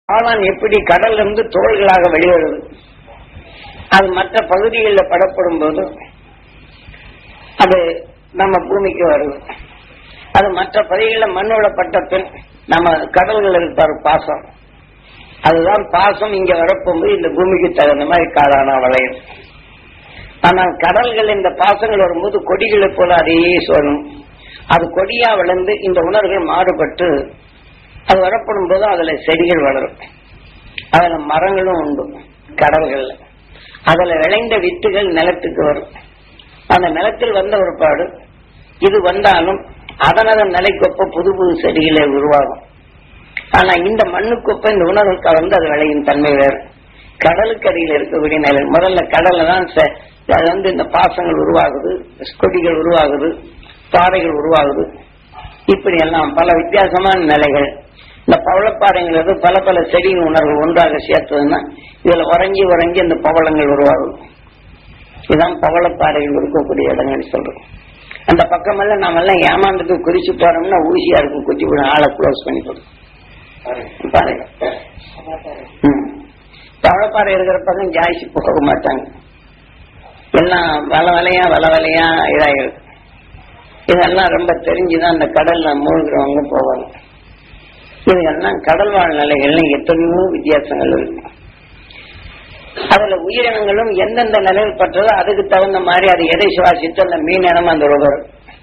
காளான் எப்படி கடல்ல இருந்து தோள்களாக வெளிவருது அது மற்ற பகுதிகளில் படப்படும் போது அது நம்ம பூமிக்கு வருது அது மற்ற பகுதிகளில் மண்ணோட பட்ட பின் நம்ம கடல்கள் இருப்பார் பாசம் அதுதான் பாசம் இங்க வரப்போகும்போது இந்த பூமிக்கு தகுந்த மாதிரி காளானா வளையும் ஆனால் கடல்கள் இந்த பாசங்கள் வரும்போது கொடிகளை போல அதையே சொல்லணும் அது கொடியா வளர்ந்து இந்த உணர்வுகள் மாறுபட்டு அது வரப்படும் போது அதுல செடிகள் வளரும் அதுல மரங்களும் உண்டு கடல்கள்ல அதுல விளைந்த வித்துகள் நிலத்துக்கு வரும் அந்த நிலத்தில் வந்த ஒருபாடு இது வந்தாலும் அதனதன் நிலைக்கொப்ப புது புது செடிகளே உருவாகும் ஆனா இந்த மண்ணுக்கொப்ப இந்த உணர்வு கலந்து அது விளையும் தன்மை வேறு கடலுக்கு அடியில் இருக்கக்கூடிய நிலை முதல்ல கடல்ல தான் ச- அது வந்து இந்த பாசங்கள் உருவாகுது கொடிகள் உருவாகுது பாறைகள் உருவாகுது இப்படி எல்லாம் பல வித்தியாசமான நிலைகள் இந்த பவளப்பாறைங்கிறது பல பல செடி உணர்வு ஒன்றாக சேர்த்ததுன்னா இதுல உறைஞ்சி உறைஞ்சி இந்த பவளங்கள் உருவாகும் இதுதான் பவளப்பாறைகள் இருக்கக்கூடிய இடங்கள் சொல்றோம் அந்த பக்கமெல்லாம் நாம எல்லாம் ஏமாந்துட்டு குறிச்சு போறோம்னா ஊசியா இருக்கும் குத்தி விட ஆளை க்ளோஸ் பண்ணி கொடுக்கும் பாருங்க ம். பவளப்பாறை இருக்கிற பக்கம் ஜாய்ச்சி போக மாட்டாங்க எல்லாம் வள வலையா வள வலையா இதாயிருக்கு இதெல்லாம் ரொம்ப தெரிஞ்சுதான் அந்த கடல்ல மூழ்கிறவங்க போவாங்க இதெல்லாம் கடல் வாழ் நிலைகள்ல எத்தனையோ வித்தியாசங்கள் இருக்கு அதுல உயிரினங்களும் எந்தெந்த நிலையில் பற்றதோ அதுக்கு தகுந்த மாதிரி அது எதை சுவாசித்து அந்த மீன் இனம் அந்த ரோபர்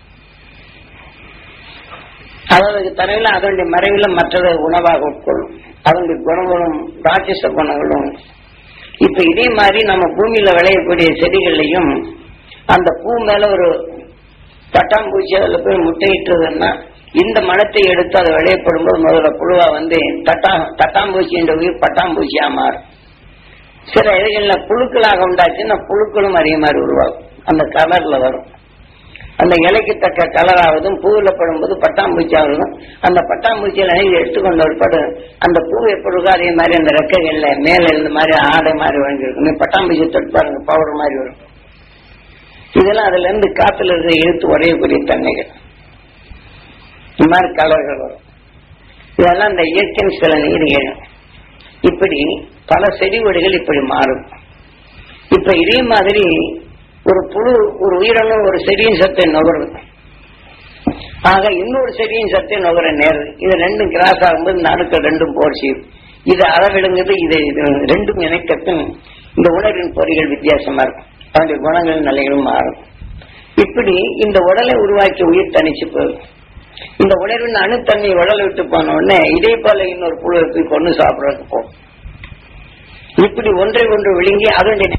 அதற்கு தலையில அதனுடைய மறைவில் மற்றதை உணவாக உட்கொள்ளும் அதனுடைய குணங்களும் ராட்சச குணங்களும் இப்ப இதே மாதிரி நம்ம பூமியில விளையக்கூடிய செடிகள்லையும் அந்த பூ மேல ஒரு பட்டாம்பூச்சி அதுல போய் முட்டையிட்டுறதுன்னா இந்த மனத்தை எடுத்து அது விளையப்படும் போது முதல்ல புழுவா வந்து தட்டா தட்டாம்பூச்சி என்ற உயிர் பட்டாம்பூச்சியா மாறும் சில இலைகள்ல புழுக்களாக உண்டாச்சுன்னா புழுக்களும் அதே மாதிரி உருவாகும் அந்த கலர்ல வரும் அந்த இலைக்கு தக்க கலராவதும் பூவில் படும்போது பட்டாம்பூச்சி ஆகுதும் அந்த பட்டாம்பூச்சியில எடுத்துக்கொண்ட ஒருபாடு அந்த பூ எப்படி இருக்கோ அதே மாதிரி அந்த ரெக்கைகள்ல மேல இருந்த மாதிரி ஆடை மாதிரி வழங்கிருக்கும் பட்டாம்பூச்சி தொட்டு பாருங்க பவுடர் மாதிரி வரும் இதெல்லாம் அதுல இருந்து காத்துல இருக்க இழுத்து உடையக்கூடிய தன்மைகள் இந்த மாதிரி கலர்கள் வரும் இதெல்லாம் இந்த இயற்கையின் சில நீர்கள் இப்படி பல செடி கொடிகள் இப்படி மாறும் இப்ப இதே மாதிரி ஒரு புழு ஒரு உயிரினம் ஒரு செடியின் சத்தை நுகருது ஆக இன்னொரு செடியின் சத்தை நுகர நேருது இது ரெண்டும் கிராஸ் ஆகும்போது இந்த அணுக்கள் ரெண்டும் போர் செய்யும் இது அளவிடுங்குது இது இது ரெண்டும் இணைக்கப்பின் இந்த உணர்வின் பொறிகள் வித்தியாசமா இருக்கும் அதனுடைய குணங்கள் நிலைகளும் மாறும் இப்படி இந்த உடலை உருவாக்கி உயிர் தனிச்சு போகுது இந்த உணர்வின் அணுத்தன்மை உடலை விட்டு போன உடனே இதே போல இன்னொரு புழு போய் கொண்டு சாப்பிடறதுக்கு போகும் இப்படி ஒன்றை ஒன்று விழுங்கி அதனுடைய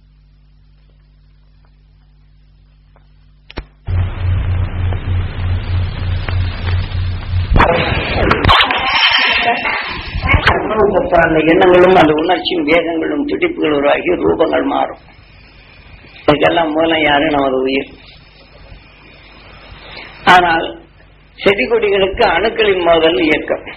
உணவுக்கு அந்த எண்ணங்களும் அந்த உணர்ச்சியும் வேகங்களும் துடிப்புகள் உருவாகி ரூபங்கள் மாறும் இதுக்கெல்லாம் மூலம் யாரு நமது உயிர் ஆனால் செடி கொடிகளுக்கு அணுக்களின் மோதல் இயக்கம்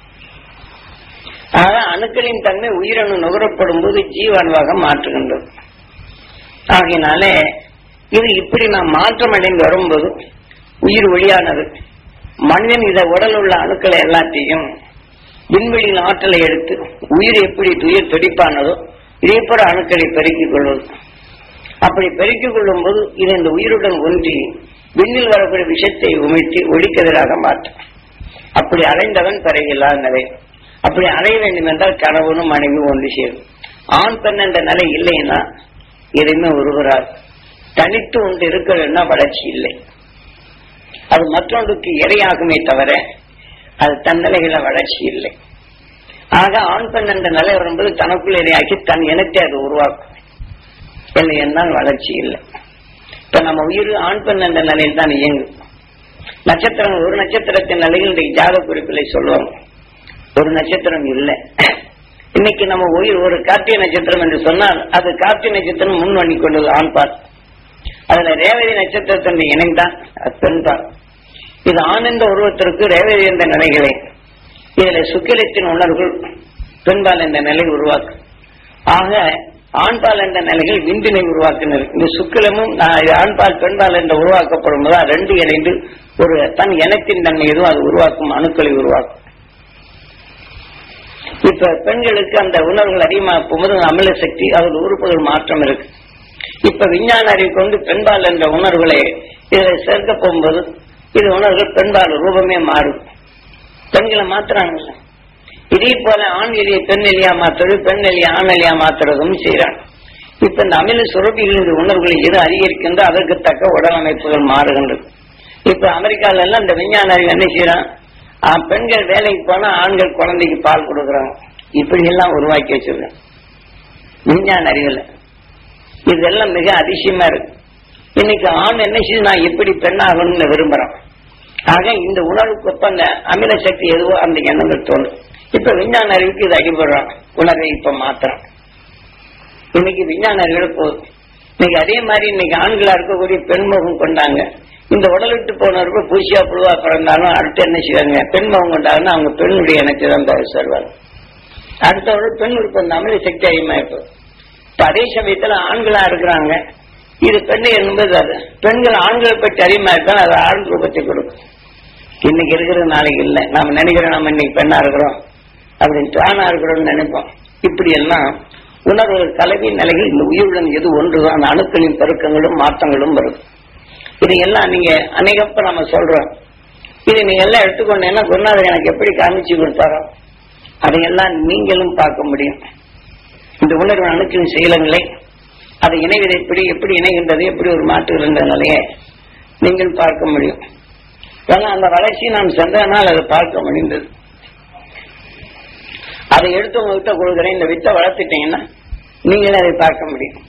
ஆக அணுக்களின் தன்மை உயிரணு நுகரப்படும் போது ஜீவாணுவாக மாற்றுகின்றது ஆகையினாலே இது இப்படி நாம் மாற்றம் அடைந்து வரும்போது உயிர் ஒளியானது மனிதன் இத உடல் உள்ள அணுக்களை எல்லாத்தையும் விண்வெளியின் ஆற்றலை எடுத்து உயிர் எப்படி உயிர் துடிப்பானதோ இதே போல அணுக்களை பெருக்கிக் கொள்வது அப்படி பெருக்கிக் கொள்ளும் போது இது இந்த உயிருடன் ஒன்றி விண்ணில் வரக்கூடிய விஷத்தை உமிழ்த்தி ஒளிக்கதிராக மாற்றும் அப்படி அடைந்தவன் பிறகில்லாத நிலை அப்படி அடைய வேண்டும் என்றால் கணவனும் மனைவி ஒன்று சேரும் ஆண் பெண் என்ற நிலை இல்லைன்னா எதுவுமே உருகிறார் தனித்து ஒன்று இருக்கிறதுனா வளர்ச்சி இல்லை அது மற்றொன்றுக்கு இரையாகுமே தவிர அது தன் நிலைகள வளர்ச்சி இல்லை ஆக ஆண் பெண் என்ற நிலை வரும்போது தனக்குள் இரையாக்கி தன் இனத்தை அது உருவாக்கும் இல்லை என்றால் வளர்ச்சி இல்லை இப்ப நம்ம உயிர் ஆண் பெண் என்ற நிலையில் தான் இயங்கும் நட்சத்திரம் ஒரு நட்சத்திரத்தின் நிலையில் இன்றைக்கு ஜாத குறிப்பிலை சொல்லுவாங்க ஒரு நட்சத்திரம் இல்லை இன்னைக்கு நம்ம உயிர் ஒரு கார்த்திகை நட்சத்திரம் என்று சொன்னால் அது கார்த்திகை நட்சத்திரம் முன் பண்ணி கொண்டது ஆண்பால் அதுல ரேவதி நட்சத்திரத்தின் இணைந்தான் அது பெண்பால் இது ஆனந்த உருவத்திற்கு ரேவதி என்ற நிலைகளை இதுல சுக்கிலத்தின் உணர்வுகள் பெண்பால் என்ற நிலை உருவாக்கும் ஆக ஆண்பால் என்ற நிலைகள் விந்தினை உருவாக்கினர் இந்த சுக்கிலமும் ஆஹ், ஆண்பால் பெண்பால் என்ற உருவாக்கப்படும் போது அது ரெண்டு இணைந்து ஒரு தன் இனத்தின் தன்மை எதுவும் அது உருவாக்கும் அணுக்களை உருவாக்கும் இப்ப பெண்களுக்கு அந்த உணர்வுகள் அதிகமாக போகும்போது அமில சக்தி அதில் உறுப்புகள் மாற்றம் இருக்கு இப்ப விஞ்ஞான அறிவு கொண்டு பெண்பால் என்ற உணர்வுகளை இதில் சேர்க்க போகும்போது இது உணர்வுகள் பெண்பால் ரூபமே மாறும் பெண்களை மாத்துறாங்கல்ல இதே போல ஆண் எலியை பெண் எலியா மாத்துறது பெண் எலியை ஆண் எலியா மாத்துறதும் செய்யறாங்க இப்ப இந்த அமில சுரப்பிகளின் உணர்வுகளை எது அதிகரிக்கின்றோ அதற்கு தக்க உடல் அமைப்புகள் மாறுகின்றது இப்ப அமெரிக்கால எல்லாம் இந்த விஞ்ஞான அறிவு என்ன செய்யறான் ஆஹ், பெண்கள் வேலைக்கு போனா ஆண்கள் குழந்தைக்கு பால் கொடுக்கறாங்க இப்படி எல்லாம் உருவாக்கி வச்சிருக்காங்க விஞ்ஞான அறிவுல இதெல்லாம் மிக அதிசயமா இருக்கு இன்னைக்கு ஆண் என்ன செய்யுது நான் எப்படி பெண்ணாகணும்னு விரும்புறான் ஆக இந்த உணர்வுக்கு ஒப்ப அந்த அமில சக்தி எதுவோ அந்த எண்ணங்கள் தோணும் இப்ப விஞ்ஞான அறிவுக்கு இது அடிபடுறான் உணர்வை இப்ப மாத்துறான் இன்னைக்கு விஞ்ஞான அறிவுல போகுது இன்னைக்கு அதே மாதிரி இன்னைக்கு ஆண்களா இருக்கக்கூடிய பெண்முகம் கொண்டாங்க இந்த உடல் விட்டு போனவர்கள் பூசியா புழுவா பிறந்தாலும் அடுத்து என்ன செய்வாங்க பெண்முகம் கொண்டாங்கன்னா அவங்க பெண்ணுடைய இனத்தை தான் தவிர சொல்வாங்க அடுத்தவர்கள் பெண் உறுப்பு அந்த அமில சக்தி அதிகமா இப்போ இப்ப அதே சமயத்துல ஆண்களா இருக்கிறாங்க இது பெண்ணு என்பது அது பெண்கள் ஆண்களை பற்றி அதிகமா இருந்தால் அது ஆண் ரூபத்தை கொடுக்கும் இன்னைக்கு இருக்கிற நாளைக்கு இல்லை நாம நினைக்கிறோம் நம்ம இன்னைக்கு பெண்ணா இருக்கிறோம் அப்படின்ட்டு ஆணா இருக்கிறோம்னு நினைப்போம் இப்படி எல்லாம் உணர்வுகள் கலவி நிலைகள் இந்த உயிருடன் எது ஒன்றுதான் அந்த அணுக்களின் பெருக்கங்களும் மாற்றங்களும் வரும் இதையெல்லாம் நீங்க அநேகப்ப நம்ம சொல்றோம் இதை நீங்க எல்லாம் எடுத்துக்கொண்டேன்னா குருநாதர் எனக்கு எப்படி காமிச்சு கொடுத்தாரோ அதையெல்லாம் நீங்களும் பார்க்க முடியும் இந்த உணர்வு அணுக்களின் செயலங்களை அது இணைவதை எப்படி எப்படி இணைகின்றது எப்படி ஒரு மாற்றுகின்ற நிலையை நீங்கள் பார்க்க முடியும் ஏன்னா அந்த வளர்ச்சியை நான் சென்றதனால் அதை பார்க்க முடிந்தது அதை எடுத்து உங்ககிட்ட கொடுக்குறேன் இந்த வித்தை வளர்த்துட்டீங்கன்னா நீங்களே அதை பார்க்க முடியும்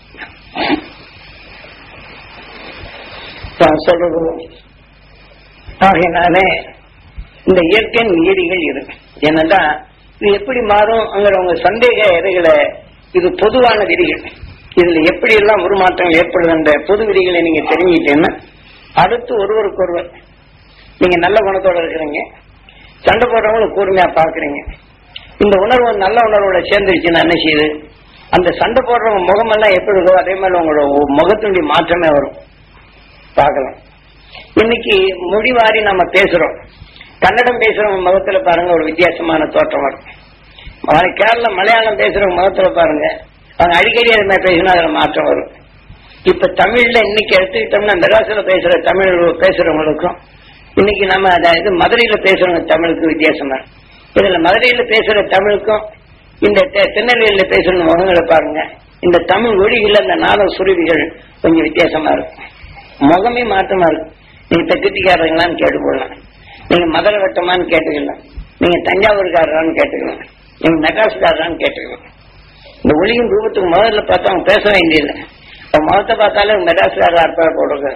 நான் சொல்றது ஆகையினாலே இந்த இயற்கையின் நீதிகள் இருக்கு ஏனென்றா இது எப்படி மாறும்ங்கிற உங்க சந்தேக இதைகளை இது பொதுவான விதிகள் இதுல எப்படி எல்லாம் உருமாற்றங்கள் ஏற்படுகின்ற பொது விதிகளை நீங்க தெரிஞ்சுக்கிட்டீங்கன்னா அடுத்து ஒருவருக்கு ஒருவர் நீங்க நல்ல குணத்தோட இருக்கிறீங்க சண்டை போடுறவங்களை கூர்மையா பாக்குறீங்க இந்த உணர்வு நல்ல உணர்வோட சேர்ந்துருச்சுன்னா என்ன செய்யுது அந்த சண்டை போடுறவங்க முகமெல்லாம் எப்படி இருக்கோ அதே மாதிரி உங்களோட முகத்தினுடைய மாற்றமே வரும் பார்க்கலாம் இன்னைக்கு முடிவாரி நம்ம பேசுறோம் கன்னடம் பேசுறவங்க முகத்துல பாருங்க ஒரு வித்தியாசமான தோற்றம் வரும் மலை- கேரள மலையாளம் பேசுறவங்க முகத்துல பாருங்க அவங்க அடிக்கடி அது மாதிரி பேசினா அதுல மாற்றம் வரும் இப்ப தமிழ்ல இன்னைக்கு எடுத்துக்கிட்டோம்னா மெட்ராஸ்ல பேசுற தமிழ் பேசுறவங்களுக்கும் இன்னைக்கு நம்ம அதாவது மதுரையில பேசுறவங்க தமிழுக்கு வித்தியாசமா இருக்கு. இதுல மதுரையில பேசுற தமிழுக்கும் இந்த தெ- திருநெல்வேலியில பேசுற முகங்களை பாருங்க இந்த தமிழ் ஒழிகள் அந்த நாள சுருவிகள் கொஞ்சம் வித்தியாசமா இருக்கும் முகமே மாற்றமா இருக்கு நீங்க தெற்குத்திக்காரங்களான்னு கேட்டு போடலாம் நீங்க மதுரை வட்டமான்னு கேட்டுக்கலாம் நீங்க தஞ்சாவூர்காரரான்னு கேட்டுக்கலாம் நீங்க மெட்ராஸ்காரரான்னு கேட்டுக்கலாம் இந்த ஒளியும் ரூபத்துக்கு முதல்ல பார்த்தா அவங்க பேச வேண்டியது அவன் முகத்தை பார்த்தாலே மெட்ராஸ்காரர் அர்த்தம் போடுறது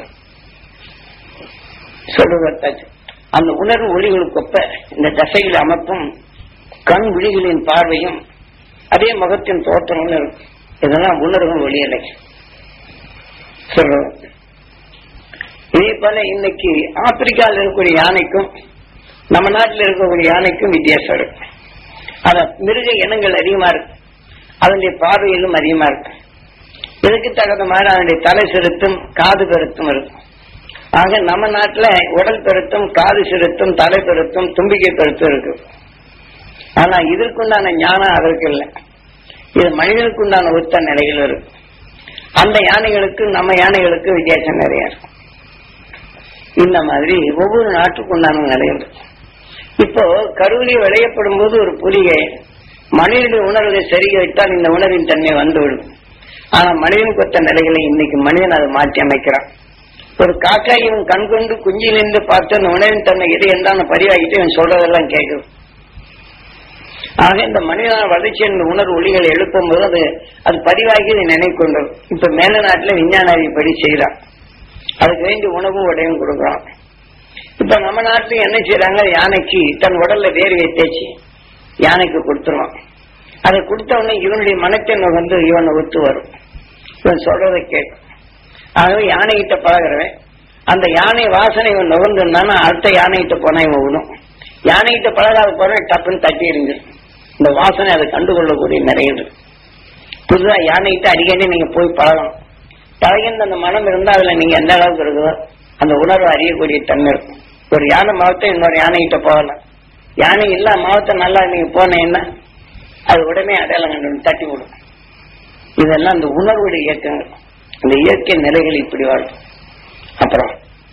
சொல்லுவதாச்சு அந்த உணர்வு ஒளிகளுக்கு ஒப்ப இந்த தசைகள் அமைப்பும் கண் விழிகளின் பார்வையும் அதே முகத்தின் தோற்றமும் இருக்கும் இதெல்லாம் உணர்வு ஒளியலை சொல்றோம் இதே போல இன்னைக்கு ஆப்பிரிக்காவில் இருக்கக்கூடிய யானைக்கும் நம்ம நாட்டில் இருக்கக்கூடிய யானைக்கும் வித்தியாசம் இருக்கு அத மிருக இனங்கள் அதிகமா இருக்கு அதனுடைய பார்வையிலும் அதிகமா இருக்கு இதுக்கு தகுந்த மாதிரி அதனுடைய தலை செலுத்தும் காது பெருத்தும் இருக்கும் ஆக நம்ம நாட்டுல உடல் பெருத்தும் காது செலுத்தும் தலை பெருத்தும் தும்பிக்கை பெருத்தும் இருக்கு ஆனா இதற்குண்டான ஞானம் அதற்கு இல்லை இது மனிதனுக்குண்டான ஒத்த நிலையில் இருக்கு அந்த யானைகளுக்கு நம்ம யானைகளுக்கு வித்தியாசம் நிறைய இருக்கு இந்த மாதிரி ஒவ்வொரு நாட்டுக்குண்டான நிலையில் இருக்கு இப்போ கருவிலே விளையப்படும் போது ஒரு புலியை மனிதனுடைய உணர்வை சரிக வைத்தால் இந்த உணர்வின் தன்மை வந்துவிடும் ஆனா மனிதனுக்கு ஒத்த நிலைகளை இன்னைக்கு மனிதன் அதை மாற்றி அமைக்கிறான் ஒரு காக்காய் இவன் கண் கொண்டு குஞ்சிலிருந்து பார்த்து அந்த உணவின் தன்மை எது என்றான பதிவாகிட்டு இவன் சொல்றதெல்லாம் கேட்கும் ஆக இந்த மனிதன வளர்ச்சி என்ற உணர்வு ஒளிகளை எழுப்பும் போது அது அது பதிவாகி இதை நினைக்கொண்டது இப்ப மேல நாட்டுல விஞ்ஞான அறிவுப்படி செய்யறான் அதுக்கு வேண்டிய உணவும் உடையும் கொடுக்குறான் இப்ப நம்ம நாட்டுல என்ன செய்யறாங்க யானைக்கு தன் உடல்ல வேர்வை தேய்ச்சி யானைக்கு கொடுத்துருவான் அதை கொடுத்த உடனே இவனுடைய மனத்தன்மை வந்து இவனை ஒத்து வரும் இவன் சொல்றதை கேட்கும் ஆகவே யானைகிட்ட பழகிறவன் அந்த யானை வாசனை இவன் நுகர்ந்துருந்தானா அடுத்த யானைகிட்ட போனா இவன் விடும் யானைகிட்ட பழகாத போன டப்புன்னு தட்டி எறிஞ்சிடும் இந்த வாசனை அதை கண்டுகொள்ளக்கூடிய நிறைய இருக்கு புதுதா யானைகிட்ட அடிக்கடி நீங்க போய் பழகணும் பழகின்ற அந்த மனம் இருந்தா அதுல நீங்க எந்த அளவுக்கு இருக்குதோ அந்த உணர்வு அறியக்கூடிய தன்மை இருக்கும் ஒரு யானை மாவட்டம் இன்னொரு யானைகிட்ட போகலாம் யானை இல்ல மாவட்டம் நல்லா நீங்க போனீங்கன்னா அது உடனே அடையாளம் கண்டு தட்டி விடும் இதெல்லாம் இந்த உணர்வுடைய இயக்கங்கள் இந்த இயற்கை நிலைகள் இப்படி வாழும் அப்புறம்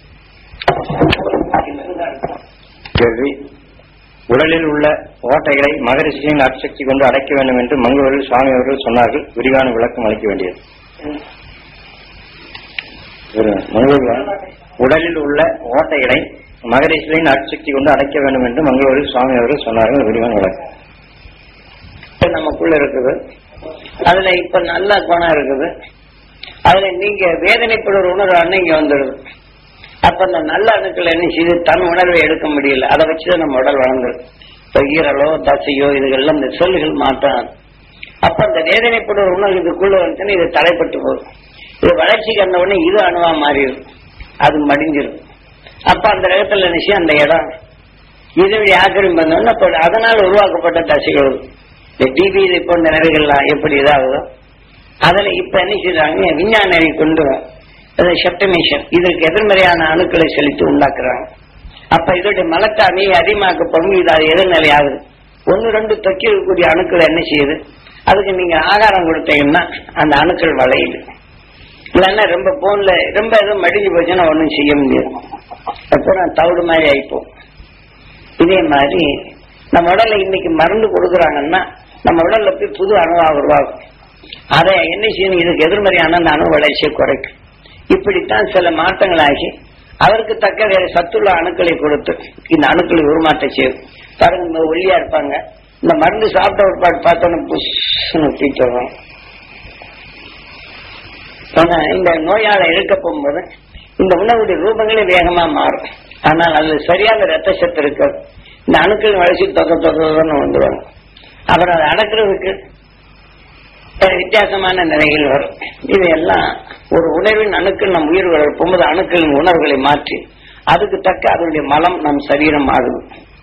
கேள்வி உடலில் உள்ள ஓட்டைகளை மகரிஷியின் அச்சக்தி கொண்டு அடைக்க வேண்டும் என்று மங்களூரில் சுவாமி அவர்கள் சொன்னார்கள் விரிவான விளக்கம் அளிக்க வேண்டியது ஒரு மங்களூர்ல உடலில் உள்ள ஓட்டைகளை மகரிஷியின் அச்சக்தி கொண்டு அடைக்க வேண்டும் என்று மங்களூரில் சுவாமி அவர்கள் சொன்னார்கள் விரிவான விளக்கம் இப்ப நமக்குள்ள இருக்குது அதுல இப்ப நல்ல குணம் இருக்குது அதுல நீங்க வேதனைப்படுற உணர்வு அண்ணன் இங்க வந்துடுது அப்ப அந்த நல்ல அணுக்கள் என்ன செய்து தன் உணர்வை எடுக்க முடியல அதை வச்சுதான் நம்ம உடல் வளர்ந்துடும் இப்ப ஈரலோ தசையோ இதுகள்லாம் இந்த சொல்லுகள் மாற்றம் அப்ப அந்த வேதனைப்படுற உணர்வு இதுக்குள்ள வந்துச்சுன்னா இது தடைப்பட்டு போகும் இது வளர்ச்சிக்கு அந்த உடனே இது அணுவா மாறிடும் அது மடிஞ்சிடும் அப்ப அந்த இடத்துல நினைச்சு அந்த இடம் இதனுடைய ஆக்கிரமிப்பு வந்தோம்னா அப்ப அதனால் உருவாக்கப்பட்ட தசைகள் இந்த டிபி இது போன்ற நிலைகள்லாம் எப்படி இதாகுதோ அதுல இப்ப என்ன செய்யறாங்க விஞ்ஞான அறிவு கொண்டு செப்டமேஷன் இதற்கு எதிர்மறையான அணுக்களை செலுத்தி உண்டாக்குறாங்க அப்ப இதோடைய மலத்தை அணி அதிகமாக்கப்படும் இது அது எதிர்நிலை ஆகுது ஒன்னு ரெண்டு தொக்கி இருக்கக்கூடிய அணுக்கள் என்ன செய்யுது அதுக்கு நீங்க ஆகாரம் கொடுத்தீங்கன்னா அந்த அணுக்கள் வளையுது இல்லைன்னா ரொம்ப போன்ல ரொம்ப எதுவும் மடிஞ்சு போச்சுன்னா ஒன்றும் செய்ய முடியாது அப்புறம் தவிடு மாதிரி ஆயிப்போம் இதே மாதிரி நம்ம உடல்ல இன்னைக்கு மருந்து கொடுக்குறாங்கன்னா நம்ம உடல்ல போய் புது அணுவா உருவாகும் அதை என்ன செய்யணும் இதுக்கு எதிர்மறையான அந்த அணு வளர்ச்சியை குறைக்கும் இப்படித்தான் சில மாற்றங்களாகி அதற்கு தக்க வேற சத்துள்ள அணுக்களை கொடுத்து இந்த அணுக்களை உருமாற்றம் செய்யும் பாருங்க இந்த ஒல்லியா இருப்பாங்க இந்த மருந்து சாப்பிட்ட ஒரு பாட்டு பார்த்தோன்னு புஷ்னு தீச்சோம் ஆனா இந்த நோயால இருக்க போகும்போது இந்த உணவுடைய ரூபங்களே வேகமா மாறும் ஆனால் அது சரியான ரத்த சத்து இருக்காது இந்த அணுக்கள் வளர்ச்சி தொகை தொகைன்னு வந்துடுவாங்க அப்புறம் அதை அடக்குறதுக்கு வேற வித்தியாசமான நிலைகள் வரும் இதையெல்லாம் ஒரு உணர்வின் அணுக்கள் நம் உயிர் வளர்ப்பும்போது அணுக்களின் உணர்வுகளை மாற்றி அதுக்கு தக்க அதனுடைய மலம் நம் சரீரம் ஆகுது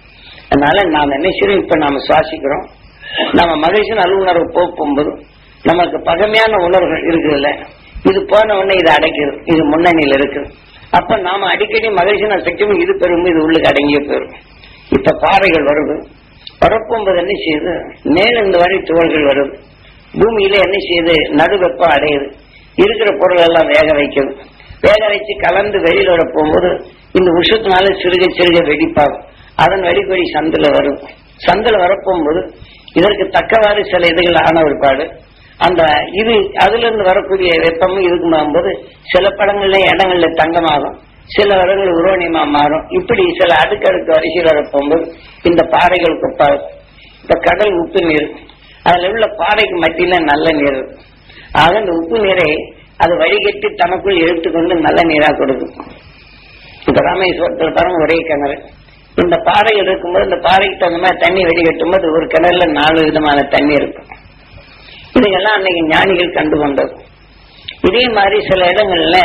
அதனால நாம் என்ன செய்யறோம் இப்ப நாம சுவாசிக்கிறோம் நம்ம மகிழ்ச்சியின் அலுவலர் போகும்போது நமக்கு பகமையான உணர்வுகள் இருக்குதுல்ல இது போன உடனே இது அடைக்குது இது முன்னணியில் இருக்குது அப்ப நாம அடிக்கடி மகிழ்ச்சியின் சக்தியும் இது பெரும் இது உள்ளுக்கு அடங்கிய பெறும் இப்ப பாறைகள் வருது பரப்பும்போது என்ன செய்யுது மேல இந்த வரை துகள்கள் வருது பூமியில என்ன செய்யுது நடுவெப்பம் அடையுது இருக்கிற பொருள் எல்லாம் வேக வைக்குது வேக வச்சு கலந்து வெளியில வர போகும்போது இந்த உஷத்தினால சிறுக சிறுக வெடிப்பாகும் அதன் வெடிப்படி சந்தில வரும் சந்தில வரப்போகும்போது இதற்கு தக்கவாறு சில இதுகள் ஆன ஒருபாடு அந்த இது அதுல இருந்து வரக்கூடிய வெப்பமும் இதுக்கு போகும்போது சில படங்கள்ல இடங்கள்ல தங்கமாகும் சில இடங்கள் உரோனியமா மாறும் இப்படி சில அடுக்கடுக்கு வரிசையில் வரப்போகும்போது இந்த பாறைகள் குப்பாகும் இப்ப கடல் உப்பு நீர் அதுல உள்ள பாறைக்கு மத்தியில நல்ல நீர் இருக்கும். ஆக இந்த உப்பு நீரை அது வடிகட்டி தனக்குள் எடுத்துக்கொண்டு நல்ல நீரா கொடுக்கும் இப்ப ராமேஸ்வரத்தில் பாருங்க ஒரே கிணறு இந்த பாறைகள் இருக்கும்போது இந்த பாறைக்கு தகுந்த மாதிரி தண்ணி வெடிகட்டும் போது ஒரு கிணறுல நாலு விதமான தண்ணி இருக்கும் இதையெல்லாம் அன்னைக்கு ஞானிகள் கண்டு கொண்டது இதே மாதிரி சில இடங்கள்ல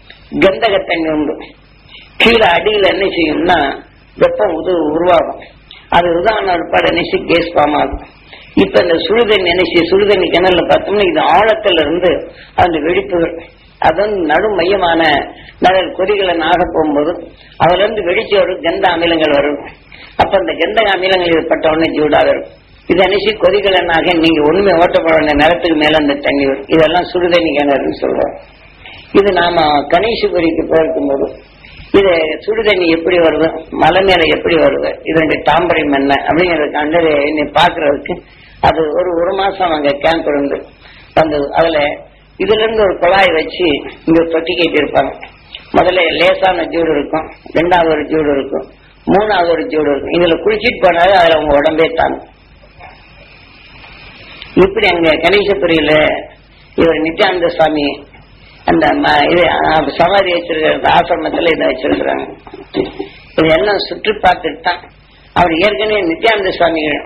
கந்தக தண்ணி உண்டு கீழே அடியில் என்ன செய்யும்னா வெப்பம் உது உருவாகும் அது உதாரண ஏற்பாடு நினைச்சு கேஸ் ஃபார்ம் ஆகும் இப்ப இந்த சுடுதண்ணி நினைச்சு சுடுதண்ணி கிணறுல பார்த்தோம்னா இது ஆழத்துல இருந்து அந்த வெடிப்புகள் அது வந்து நடு மையமான நகர் கொதிகளை நாக போகும்போது அதுல இருந்து வெடிச்சு வரும் கந்த அமிலங்கள் வரும் அப்ப அந்த கந்தக அமிலங்கள் ஏற்பட்ட உடனே ஜூடாக இருக்கும் இது அனுசி கொதிகலனாக நீங்க ஒண்ணுமே ஓட்டப்பட வேண்டிய நேரத்துக்கு மேல அந்த தண்ணி வரும் இதெல்லாம் சுடுதண்ணி கிணறுன்னு சொல்றோம் இது நாம கணேசபுரிக்கு போயிருக்கும்போது இது சுடுதண்ணி எப்படி வருது மலை மேல எப்படி வருது இதனுடைய தாம்பரம் என்ன அப்படிங்கறத கண்டு என்னை பாக்குறதுக்கு அது ஒரு ஒரு மாசம் அங்க கேம்ப் இருந்து வந்து அதுல இதுல இருந்து ஒரு குழாய் வச்சு இங்க தொட்டி கட்டி இருப்பாங்க முதல்ல லேசான ஜூடு இருக்கும் ரெண்டாவது ஒரு ஜூடு இருக்கும் மூணாவது ஒரு ஜூடு இருக்கும் இதுல குளிச்சிட்டு போனாலே அதுல உங்க உடம்பே தாங்க இப்படி அங்க கணேசபுரியில இவர் நித்யானந்த சுவாமி அந்த ம- இது அஹ், சமாதி வச்சிருக்கிற அந்த ஆசிரமத்துல இதை வச்சிருக்கிறாங்க இது எல்லாம் சுற்றி பார்த்துட்டு தான் அவர் ஏற்கனவே நித்யானந்த சுவாமிகள்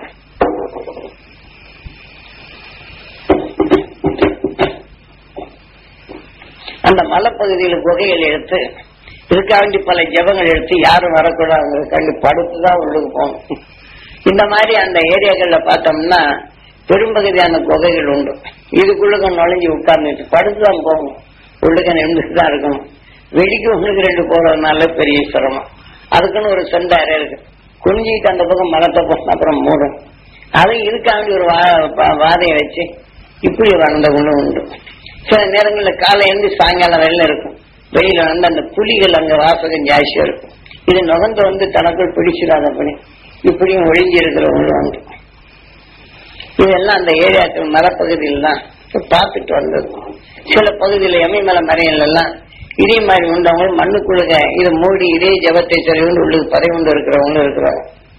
அந்த மலைப்பகுதியில் குகைகள் எடுத்து இதுக்காண்டி பல ஜபங்கள் எடுத்து யாரும் வரக்கூடாதுங்கிறதுக்காண்டி படுத்துதான் உள்ளுக்கு போகணும் இந்த மாதிரி அந்த ஏரியாக்கள்ல பார்த்தோம்னா பெரும்பகுதியான குகைகள் உண்டு இதுக்குள்ளுக்கு நுழைஞ்சு உட்கார்ந்துட்டு படுத்துதான் போகணும் உள்ளுக்க நின்றுட்டு தான் இருக்கணும் வெடிக்கு ஒண்ணுக்கு ரெண்டு போறதுனால பெரிய சிரமம் அதுக்குன்னு ஒரு செண்ட அறை இருக்கு குனிஞ்சிட்டு அந்த பக்கம் மரத்தை போன அப்புறம் மூடும் அதை இதுக்காண்டி ஒரு வா- வா- வாதையை வச்சு இப்படி வளர்ந்தவங்களும் உண்டு சில நேரங்களில் காலை எழுந்து சாயங்காலம் வெள்ளம் இருக்கும் வெயில வந்து அந்த புலிகள் அங்க வாசகம் ஜாஸ்தியா இருக்கும் இது நுகர்ந்து வந்து தனக்குள் பிடிச்சிடாதபடி இப்படியும் ஒழிஞ்சு இருக்கிறவங்களும் உண்டு இதெல்லாம் அந்த ஏரியாக்கள் மரப்பகுதியில் தான் பார்த்துட்டு வந்தது சில பகுதியில் எமயமலை மறைகள் எல்லாம் இதே மாதிரி உண்டவங்க மண்ணுக்குள்ள இதை மூடி இதே ஜபத்தை சொல்லி கொண்டு உள்ளது பதவி கொண்டு இருக்கிறவங்களும் இருக்கிறாங்க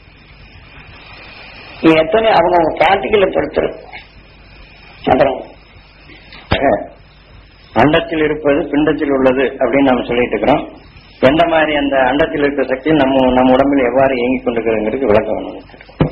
இது எத்தனை அவங்க அவங்க பிராக்டிக்கல பொறுத்தது அப்புறம் ஆக, அண்டத்தில் இருப்பது பிண்டத்தில் உள்ளது அப்படின்னு நாம சொல்லிட்டு இருக்கிறோம் எந்த மாதிரி அந்த அண்டத்தில் இருக்கிற சக்தி நம்ம நம்ம உடம்பில் எவ்வாறு இயங்கிக் கொண்டிருக்கிறதுங்கிறது விளக்கம் வேணும்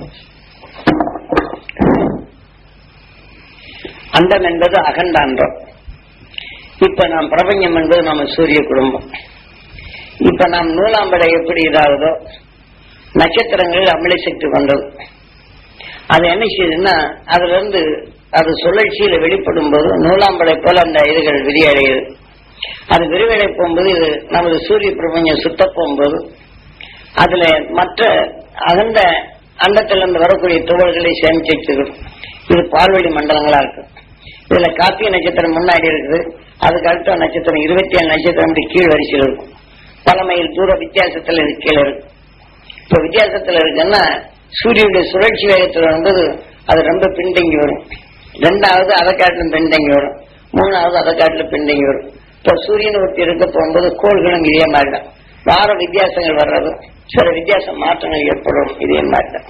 அண்டம் என்பது அகண்டாண்டம் இப்ப நாம் பிரபஞ்சம் என்பது நம்ம சூரிய குடும்பம் இப்ப நாம் நூலாம்படை எப்படி இதாகுதோ நட்சத்திரங்கள் அமிலை சக்தி கொண்டது அது என்ன செய்யுதுன்னா அதுல இருந்து அது சுழற்சியில வெளிப்படும் போது நூலாம்படை போல அந்த இதுகள் விரிவடையுது அது விரிவடை போகும்போது இது நமது சூரிய பிரபஞ்சம் சுத்த போகும்போது அதுல மற்ற அகந்த அண்டத்திலிருந்து வரக்கூடிய துகள்களை சேமிச்சு வச்சுக்கணும் இது பால்வெளி மண்டலங்களா இருக்கு இதுல காப்பிய நட்சத்திரம் முன்னாடி இருக்குது அதுக்கு அடுத்த நட்சத்திரம் இருபத்தி ஏழு நட்சத்திரம் இப்படி கீழ் வரிசையில் இருக்கும் பல மைல் தூர வித்தியாசத்துல இது கீழே இருக்கு இப்ப வித்தியாசத்துல இருக்குன்னா சூரியனுடைய சுழற்சி வேகத்துல வரும்போது அது ரொம்ப பின்தங்கி வரும் ரெண்டாவது அதை காட்டிலும் பின்தங்கி வரும் மூணாவது அதை காட்டிலும் பின்தங்கி வரும் இப்ப சூரியன் ஒருத்தி இருக்க போகும்போது கோள்களும் இதே மாதிரிதான் வார வித்தியாசங்கள் வர்றது சில வித்தியாச மாற்றங்கள் ஏற்படும் இதே மாதிரிதான்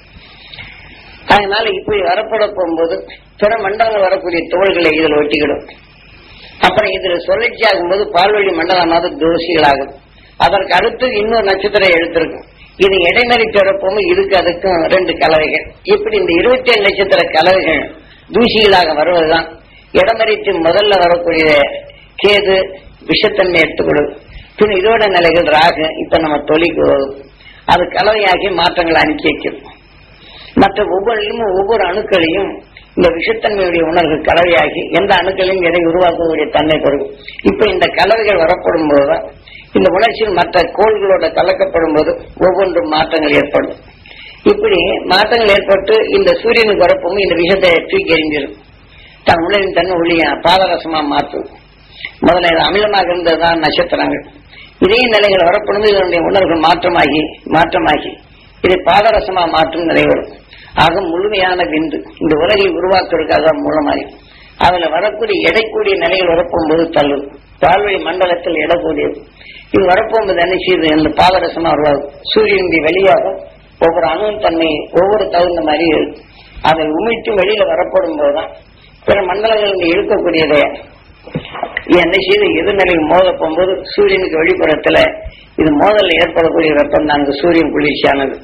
அதனால இப்படி வரப்பட போகும்போது பிற மண்டலங்கள் வரக்கூடிய தோள்களை இதில் ஒட்டிக்கிடும் அப்புறம் இதுல சுழற்சி ஆகும்போது பால்வழி மண்டலமாவது தோஷிகளாகும் அதற்கு அடுத்து இன்னொரு நட்சத்திரம் எடுத்திருக்கும் இது இடைமறி பிறப்போம் இதுக்கு அதுக்கும் ரெண்டு கலவைகள் இப்படி இந்த இருபத்தி ஏழு நட்சத்திர கலவைகள் தூசிகளாக வருவதுதான் இடமறித்து முதல்ல வரக்கூடிய கேது விஷத்தன்மை எடுத்துக்கொள்ளும் பின் இதோட நிலைகள் ராகு இப்ப நம்ம தொழிக்கு வரும். அது கலவையாகி மாற்றங்களை அனுப்பி வைக்கும் மற்ற ஒவ்வொன்றிலும் ஒவ்வொரு அணுக்களையும் இந்த விஷத்தன்மையுடைய உணர்வு கலவையாகி எந்த அணுக்களையும் எதை உருவாக்கக்கூடிய தன்மை கொடுக்கும் இப்ப இந்த கலவைகள் வரப்படும் போதுதான் இந்த உணர்ச்சியில் மற்ற கோள்களோட கலக்கப்படும் போது ஒவ்வொன்றும் மாற்றங்கள் ஏற்படும் இப்படி மாற்றங்கள் ஏற்பட்டு இந்த சூரியனுக்கு வரப்போம் இந்த விஷத்தை தூக்கி எறிஞ்சிடும் தன் உணவின் தன்மை ஒளிய பாதரசமா மாற்றும் முதல்ல இது அமிலமாக இருந்ததுதான் நட்சத்திரங்கள் இதே நிலைகள் வரப்படும் இதனுடைய உணர்வுகள் மாற்றமாகி மாற்றமாகி இதை பாதரசமா மாற்றும் நிலை வரும் ஆக முழுமையான விந்து இந்த உலகை உருவாக்குவதற்காக மூலமாகி அதுல வரக்கூடிய எடைக்கூடிய நிலைகள் வரப்போகும்போது தள்ளும் பால்வழி மண்டலத்தில் எடக்கூடியது இது வரப்போகும்போது என்ன செய்யுது இந்த பாதரசமா உருவாகும் சூரியனுடைய வெளியாகும் ஒவ்வொரு அணுவின் தன்மை ஒவ்வொரு தகுந்த மாதிரி இருக்கு. அதை உமிழ்த்து வெளியில வரப்படும் போதுதான் பிற மண்டலங்கள் இழுக்கக்கூடியதை என்ன செய்து எதிர்நிலை மோத போகும்போது சூரியனுக்கு வெளிப்புறத்துல இது மோதல் ஏற்படக்கூடிய வெப்பம் தான் அங்கு சூரியன் குளிர்ச்சியானது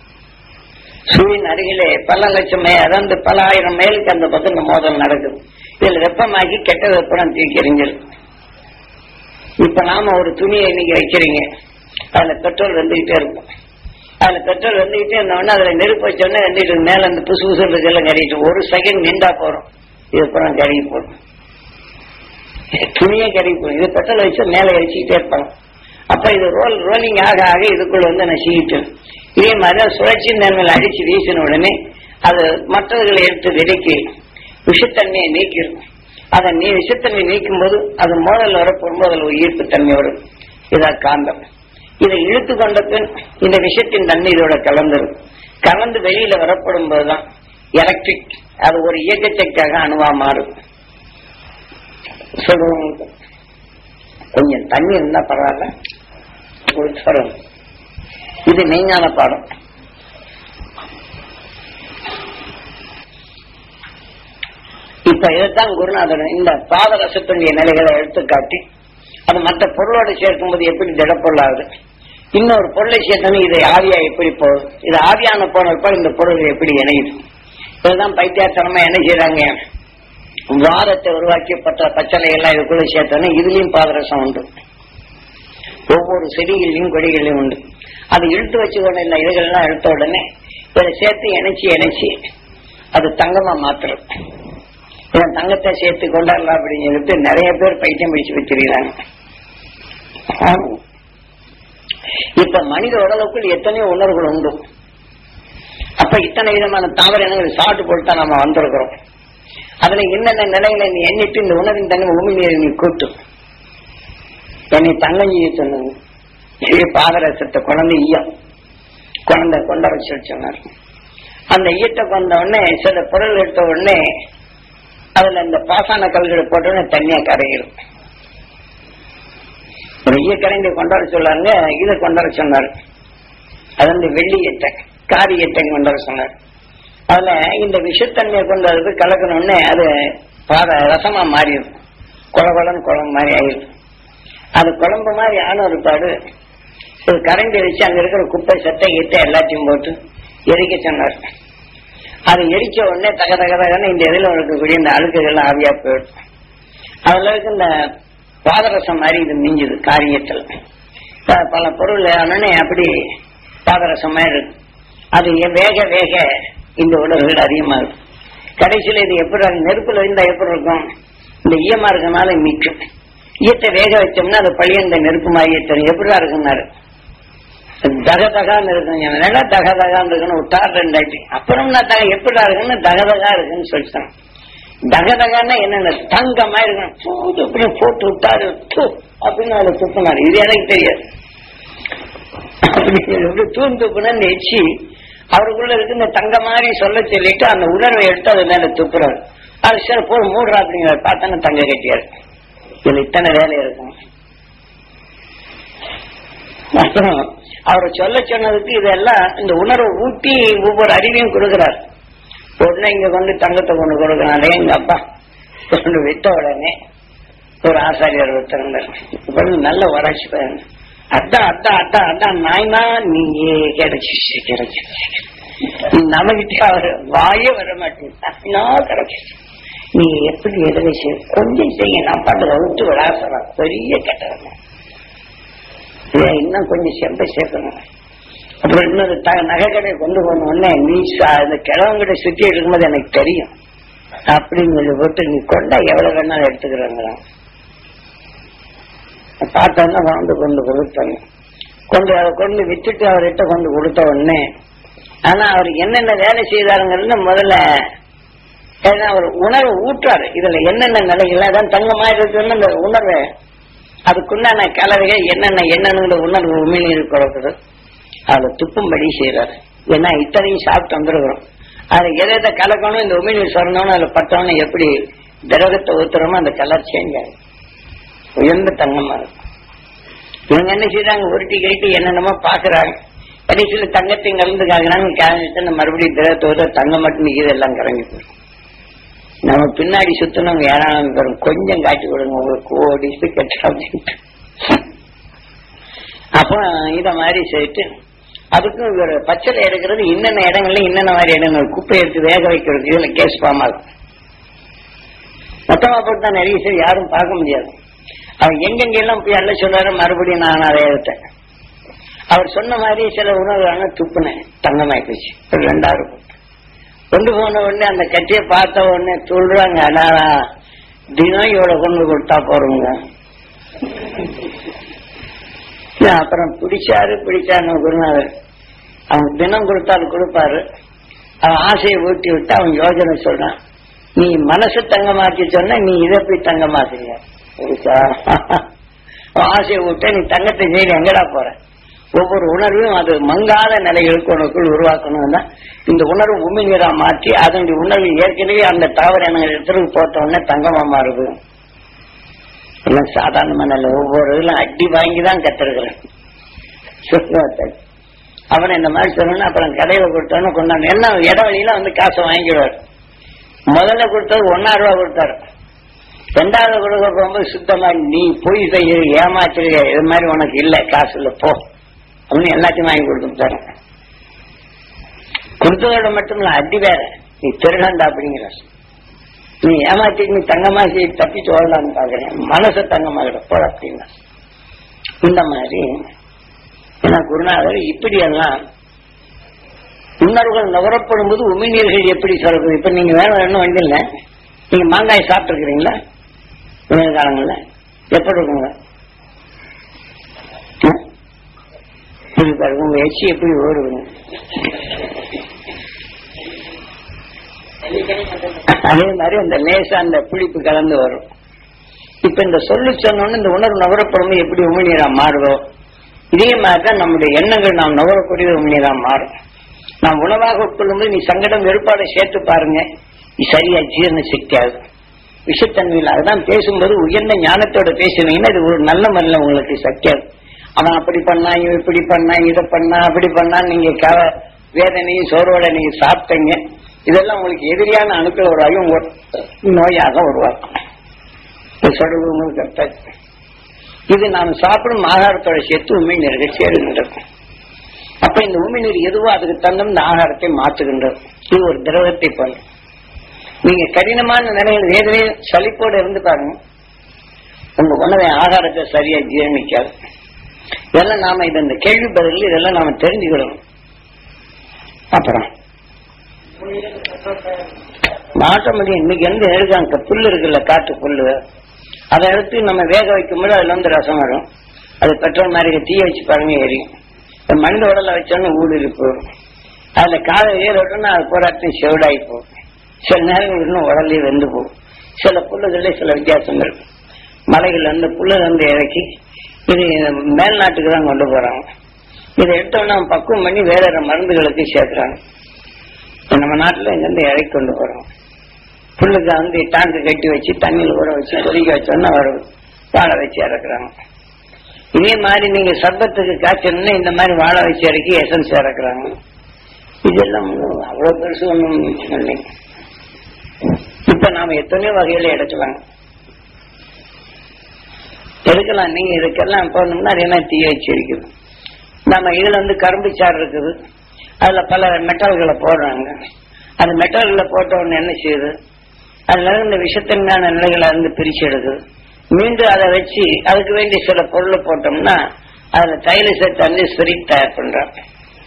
சூரியன் அருகிலே பல லட்சம் மே அதாவது பல ஆயிரம் மைலுக்கு அந்த பக்கம் இந்த மோதல் நடக்குது இதுல வெப்பமாகி கெட்ட வெப்பம் தூக்கி எறிஞ்சிடும் இப்ப நாம ஒரு துணியை நீங்க வைக்கிறீங்க அதுல பெட்ரோல் வந்துகிட்டே இருக்கும் அதுல பெட்ரோல் வந்துகிட்டே இருந்தோடனே அதுல நெருப்பு வச்சோடனே வந்துட்டு மேல அந்த புசு புசு இதெல்லாம் கறிட்டு ஒரு செகண்ட் நின்றா போறோம் இது அப்புறம் கருகி போடும் துணியே கருகி போடும் இது பெட்ரோல் வச்சு மேல எரிச்சுக்கிட்டே இருப்பாங்க அப்ப இது ரோல் ரோலிங் ஆக ஆக இதுக்குள்ள வந்து நசிக்கிட்டு இதே மாதிரி தான் சுழற்சி நேர்மையில் அடிச்சு வீசின உடனே அது மற்றவர்களை எடுத்து விதைக்கி விஷத்தன்மையை நீக்கிடும் அதை நீ விஷத்தன்மை நீக்கும் போது அது மோதல் வரப்போகும்போது அதில் ஒரு ஈர்ப்பு தன்மை வரும் இதா காந்தம் இதை இழுத்து கொண்ட பின் இந்த விஷத்தின் தன்மை இதோட கலந்துரும் கலந்து வெளியில வரப்படும் போதுதான் எலக்ட்ரிக் அது ஒரு இயக்க சக்தியாக அணுவா மாறும் சொல்லுவாங்க கொஞ்சம் தண்ணி இருந்தா பரவாயில்ல உங்களுக்கு சொல்லணும் இது மெய்ஞான பாடம் இப்ப இதைத்தான் குருநாதர் இந்த பாதரசத்துடைய நிலைகளை எடுத்து காட்டி அது மற்ற பொருளோடு சேர்க்கும் போது எப்படி திடப்பொருளாகுது இன்னொரு பொருளை சேர்த்தோம் இது ஆவியா எப்படி போகுது இது ஆவியான போனப்ப இந்த பொருள் எப்படி இணையுது இதுதான் பைத்தியாத்தனமா என்ன செய்யறாங்க வாரத்தை உருவாக்கப்பட்ட பச்சளை எல்லாம் இதுக்குள்ள சேர்த்தோன்னே இதுலயும் பாதரசம் உண்டு ஒவ்வொரு செடிகளிலும் கொடிகளிலும் உண்டு அது இழுத்து வச்சு கொண்ட இந்த இதுகள்லாம் எடுத்த உடனே இதை சேர்த்து இணைச்சி இணைச்சி அது தங்கமா மாத்துறது இவன் தங்கத்தை சேர்த்து கொண்டாடலாம் அப்படின்னு சொல்லிட்டு நிறைய பேர் பைத்தியம் பிடிச்சு வச்சிருக்கிறாங்க இப்ப மனித உடலுக்குள் எத்தனையோ உணர்வுகள் உண்டு அப்ப இத்தனை விதமான தாவர இனங்கள் சாப்பிட்டு போட்டு தான் நம்ம வந்திருக்கிறோம் அதுல என்னென்ன நிலையில நீ எண்ணிட்டு இந்த உணவின் தன்மை உமி நீரை நீ கூட்டும் என்னை தங்கம் செய்ய சொன்னது இது பாதரசத்தை குழந்தை ஈயம் குழந்தை கொண்ட வச்சு சொன்னார் அந்த ஈயத்தை கொண்ட உடனே சில பொருள் எடுத்த உடனே அதுல இந்த பாசான கல்களை போட்ட உடனே தண்ணியா கரையிடும் ஒரு ஈய கரைந்தை கொண்டு வர சொல்லாங்க இதை கொண்டு வர சொன்னார் அது வந்து வெள்ளி எட்டை காரி எட்டை கொண்டு வர சொன்னார் அதுல இந்த விஷத்தன்மையை கொண்டு வரது கலக்கணும்னே அது பாத ரசமா மாறிடும் குழ குழன்னு குழம்பு மாதிரி ஆயிடும் அது குழம்பு மாதிரி ஆன ஒரு பாடு ஒரு கரண்டி வச்சு அங்க இருக்கிற குப்பை சட்டை எட்டை எல்லாத்தையும் போட்டு எரிக்க சொன்னார் அது எரிச்ச உடனே தக தக தகன்னு இந்த இதில் இருக்கக்கூடிய இந்த அழுக்குகள் ஆவியா போயிடும் அதுல இருக்க இந்த பாதரசம் மாதிரி இது மிஞ்சுது காரியத்தில் ப- பல பொருள் ஆனோடனே அப்படி பாதரசம் மாதிரி இருக்கு அது எ- வேக வேக இந்த உணர்வுகள் அதிகமாகும் கடைசியில இது எப்படி இருக்கும்? நெருப்புல இருந்தா எப்படி இருக்கும் இந்த ஈயமா இருக்கனால மிக்கும் ஈயத்தை வேக வச்சோம்னா அது பழைய இந்த நெருப்பு மாதிரி தெரியும் எப்படிதான் இருக்குன்னாரு தக தகான்னு இருக்குங்க நல்லா தக தகான்னு இருக்குன்னு விட்டார் ரெண்டாயிரத்தி அப்புறம் நான் தக எப்படிடா இருக்குன்னு தக தகா இருக்குன்னு சொல்லிட்டான் தக தகான்னா என்னென்ன தங்கமா இருக்கணும் போது அப்படி போட்டு விட்டாரு து, அப்படின்னு அதை துப்பினாரு இது எனக்கு தெரியாது அப்படி எப்படி தூண் துப்புனா இந்த எச்சி அவருக்குள்ள இருக்கு இந்த தங்க மாதிரி சொல்ல சொல்லிட்டு அந்த உணர்வை எடுத்து அது மேல துப்புறாரு அது சரி போ மூடுறா அப்படிங்கிற பார்த்தானே தங்க கட்டியாரு இதுல இத்தனை வேலை இருக்கும் அப்புறம் அவர் சொல்ல சொன்னதுக்கு இதெல்லாம் இந்த உணர்வை ஊட்டி ஒவ்வொரு அறிவையும் கொடுக்கிறார் உடனே இங்க கொண்டு தங்கத்தை கொண்டு கொடுக்கறானே எங்க அப்பா கொண்டு விட்ட உடனே ஒரு ஆசாரியர் ஒருத்தர் இப்ப நல்ல வராட்சி பாருங்க அதான் அதான் அதான் அதான் நாய்னா நீங்க கிடைச்சி கிடைச்சி நம்மகிட்ட அவர் வாயே வர மாட்டேன் நான் கிடைச்சி நீ எப்படி எதிரை செய்ய கொஞ்சம் செய்ய நான் பாட்டு விட்டு விளாசலாம் பெரிய கெட்டவங்க ஏன் இன்னும் கொஞ்சம் செம்ப சேர்க்கணும் அப்புறம் இன்னொரு த- நகை கடையை கொண்டு போன உடனே நீ ச- அந்த கிழவங்கிட்ட சுத்தி இருக்கும்போது எனக்கு தெரியும் அப்படின்னு சொல்லி போட்டு நீ கொண்டா எவ்வளவு வேணாலும் எடுத்துக்கிறாங்களாம் பார்த்தோன்னா கொண்டு கொண்டு கொடுத்தாங்க கொண்டு அதை கொண்டு விட்டுட்டு அவர்கிட்ட கொண்டு கொடுத்த உடனே ஆனா அவர் என்னென்ன வேலை செய்தாருங்கிறது முதல்ல ஏன்னா அவர் உணர்வு ஊற்றாரு இதுல என்னென்ன நிலைகள் அதான் தங்க மாதிரி இருக்குன்னு அந்த உணர்வை அதுக்குண்டான கலவைகள் என்னென்ன என்னென்ன உணர்வு உமிழ்நீர் கொடுக்குது அதுல துப்பும்படி செய்யறாரு ஏன்னா இத்தனையும் சாப்பிட்டு வந்துருக்கிறோம் அதுல எதை எதை கலக்கணும் இந்த உமிழ்நீர் சொல்லணும்னு அதுல பட்டோன்னு எப்படி திரவத்தை ஊத்துறோமோ அந்த கலர் சேஞ்ச் ஆகும் உயர்ந்த தங்கமா இருக்கும் இவங்க என்ன செய்யறாங்க உருட்டி கழிட்டு என்னென்னமோ பாக்குறாங்க கடைசியில தங்கத்தையும் கலந்துக்காங்கன்னு கலந்துட்டு மறுபடியும் திரவத்தை ஊத்த தங்கம் மட்டும் நிற்கிது எல்லாம் கரைஞ்சு போயிடும் நம்ம பின்னாடி சுத்தணும் ஏறாலும் வரும் கொஞ்சம் காட்டி கொடுங்க உங்களுக்கு கோடி கட்ட அப்படின்ட்டு அப்போ இத மாதிரி செய்யிட்டு அதுக்கும் இவர் பச்சளை எடுக்கிறது என்னென்ன இடங்கள்ல என்னென்ன மாதிரி இடங்கள் குப்பை எடுத்து வேக வைக்கிறது இதுல கேஸ் ஃபார்ம் ஆகும் மொத்தமா போட்டு தான் நிறைய சரி யாரும் பார்க்க முடியாது அவர் எங்கெங்க எல்லாம் போய் அல்ல சொன்னாரு மறுபடியும் நான் அதை எடுத்தேன் அவர் சொன்ன மாதிரி சில உணவுகளான துப்புனேன் தங்கமாய் போச்சு ஒரு ரெண்டாவது போட்டு கொண்டு போன உடனே அந்த கட்சியை பார்த்த உடனே சொல்றாங்க அடா தினம் இவ்வளவு கொண்டு கொடுத்தா போறோங்க அப்புறம் பிடிச்சாரு பிடிச்சாரு குருநாதர் அவன் தினம் கொடுத்தாலும் கொடுப்பாரு அவன் ஆசையை ஊட்டி விட்டு அவன் யோஜனை சொல்றான் நீ மனசு தங்கமாக்கி சொன்ன நீ இதை போய் தங்கமாக்குறிய புரிச்சா அவன் ஆசையை விட்ட நீ தங்கத்தை செய்தி எங்கடா போற ஒவ்வொரு உணர்வையும் அது மங்காத நிலைகளுக்கு உனக்குள் உருவாக்கணும்னா இந்த உணர்வு உமிழ்நீரா மாற்றி அதனுடைய உணர்வு ஏற்கனவே அந்த தவறு எனக்கு எடுத்துட்டு போட்ட உடனே தங்கமா மாறுது எல்லாம் சாதாரணமான இல்லை ஒவ்வொரு இதுல அடி வாங்கி தான் கத்திருக்கிறேன் சுத்தத்தை அவன் இந்த மாதிரி சொல்லணும் அப்புறம் கடையில கொடுத்தோன்னு கொண்டாந்து எல்லாம் இடவழியில வந்து காசை வாங்கிடுவார் முதல்ல கொடுத்தது ஒன்னா ரூபா கொடுத்தாரு ரெண்டாவது கொடுக்க போகும்போது சுத்தமா நீ போய் செய்ய ஏமாச்சிருக்க இது மாதிரி உனக்கு இல்ல காசு இல்ல போ அப்படின்னு எல்லாத்தையும் வாங்கி கொடுத்துட்டாரு கொடுத்ததோட மட்டும் இல்ல அடி வேற நீ திருடண்டா அப்படிங்கிற நீ ஏமாத்தி நீ தங்கமா செய்ய தப்பிச்சு ஓடலான்னு பாக்குறேன் மனசை தங்கமாகிட போட அப்படின்னா இந்த மாதிரி ஏன்னா குருநாதர் இப்படி எல்லாம் உணர்வுகள் நுகரப்படும் போது உமிழ்நீர்கள் எப்படி சொல்றது இப்ப நீங்க வேணும் வேணும் வந்து இல்ல நீங்க மாங்காய் சாப்பிட்டு இருக்கிறீங்களா வெயில் காலங்கள்ல எப்படி இருக்குங்க ஆ? இது பாருங்க உங்க எச்சி எப்படி ஓடுதுங்க அதே மாதிரி அந்த லேசா அந்த புளிப்பு கலந்து வரும் இப்ப இந்த சொல்லு சொன்னோன்னு இந்த உணர்வு நுகரப்படும் எப்படி உமிழ்நீரா மாறுதோ இதே மாதிரிதான் நம்முடைய எண்ணங்கள் நாம் நுகரக்கூடிய உமிழ்நீரா மாறும் நாம் உணவாக உட்கொள்ளும்போது நீ சங்கடம் வெறுப்பாட சேர்த்து பாருங்க நீ சரியா ஜீரண சக்தி ஆகுது விஷத்தன்மையில் அதுதான் பேசும்போது உயர்ந்த ஞானத்தோட பேசுனீங்கன்னா இது ஒரு நல்ல மல்ல உங்களுக்கு சக்தி ஆகும் அவன் அப்படி பண்ணா இவன் இப்படி பண்ணா இதை பண்ணா அப்படி பண்ணா நீங்க கவ வேதனையும் சோர்வோட நீங்க சாப்பிட்டீங்க இதெல்லாம் உங்களுக்கு எதிரியான அணுக்கள் உருவாகும் ஒரு நோயாக உருவாக்கும் இது சொல்றது உங்களுக்கு அர்த்தம். இது நாம் சாப்பிடும் ஆகாரத்தோட சேர்த்து உண்மை நிறைய சேருகின்றது அப்ப இந்த உமிழ்நீர் எதுவோ அதுக்கு தந்தம் இந்த ஆகாரத்தை மாற்றுகின்றது இது ஒரு திரவத்தை போல நீங்க கடினமான நிலையில் வேதனையில் சலிப்போடு இருந்து பாருங்க உங்க உணவை ஆகாரத்தை சரியா ஜீரணிக்காது இதெல்லாம் நாம இது இந்த கேள்வி பதில் இதெல்லாம் நாம தெரிஞ்சுக்கணும் அப்புறம் மாற்ற முடியும் இன்னைக்கு வந்து எடுக்காங்க புல்லு இருக்குல்ல காட்டு புல்லு அதை எடுத்து நம்ம வேக வைக்கும்போது அதுல இருந்து ரசம் வரும் அது பெட்ரோல் மாதிரி தீ வச்சு பாருங்க எரியும் இந்த மனித உடலை வச்சோன்னு ஊடுருவி போகும் அதுல காலை ஏற விட்டோம்னா அது போராட்டம் செவிடாகி போகும் சில நேரங்கள் இன்னும் உடலே வெந்து போகும் சில புல்லுகளே சில வித்தியாசம் இருக்கு மலைகள்ல இருந்து புல்லுல இருந்து இறக்கி இது மேல் நாட்டுக்கு தான் கொண்டு போறாங்க இதை எடுத்தோம்னா பக்குவம் பண்ணி வேற வேற மருந்துகளுக்கு சேர்க்கிறாங்க இப்ப நம்ம நாட்டுல இங்க இருந்து இறக்கி கொண்டு போறோம் புல்லுக்கு வந்து டேங்க் கட்டி வச்சு தண்ணியில் ஊற வச்சு கொதிக்க வச்சோன்னா வரும் வாழை வச்சு இறக்குறாங்க இதே மாதிரி நீங்க சர்பத்துக்கு காய்ச்சல்னா இந்த மாதிரி வாழை வச்சு இறக்கி எசன்ஸ் இறக்குறாங்க இதெல்லாம் ஒண்ணும் அவ்வளவு பெருசு ஒன்றும் இல்லை இப்ப நாம எத்தனையோ வகையில எடுக்கலாம் எடுக்கலாம் நீங்க இதுக்கெல்லாம் போனோம்னா என்ன தீ வச்சு இருக்குது நம்ம இதுல வந்து கரும்பு சாறு இருக்குது அதுல பல மெட்டல்களை போடுறாங்க அந்த மெட்டல்களை போட்ட உடனே என்ன செய்யுது அதுல இருந்து விஷத்தன்மையான நிலைகளை இருந்து பிரிச்சு எடுக்குது மீண்டும் அதை வச்சு அதுக்கு வேண்டிய சில பொருளை போட்டோம்னா அதுல தைல சேர்த்து வந்து ஸ்பிரிட் தயார் பண்றாங்க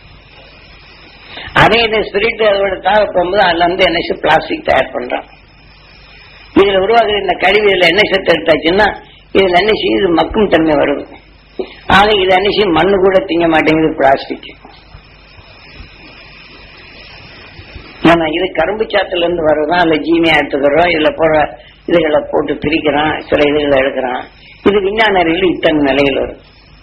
அதே இந்த ஸ்பிரிட் அதோட தாழ போகும்போது அதுல இருந்து என்ன பிளாஸ்டிக் தயார் பண்றான் இதுல உருவாகுற இந்த கழிவு இதுல என்ன சத்து எடுத்தாச்சுன்னா இதுல என்ன செய்யும் இது மக்கும் தன்மை வருது ஆக இது என்ன செய்யும் மண்ணு கூட திங்க மாட்டேங்குது பிளாஸ்டிக் ஏன்னா இது கரும்பு சாத்துல இருந்து வர்றதுதான் அதுல ஜீனியா எடுத்துக்கிறோம் இதுல போற இதுகளை போட்டு பிரிக்கிறான் சில இதுகளை எடுக்கிறான் இது விஞ்ஞான அறிவில் இத்தனை நிலையில் வரும்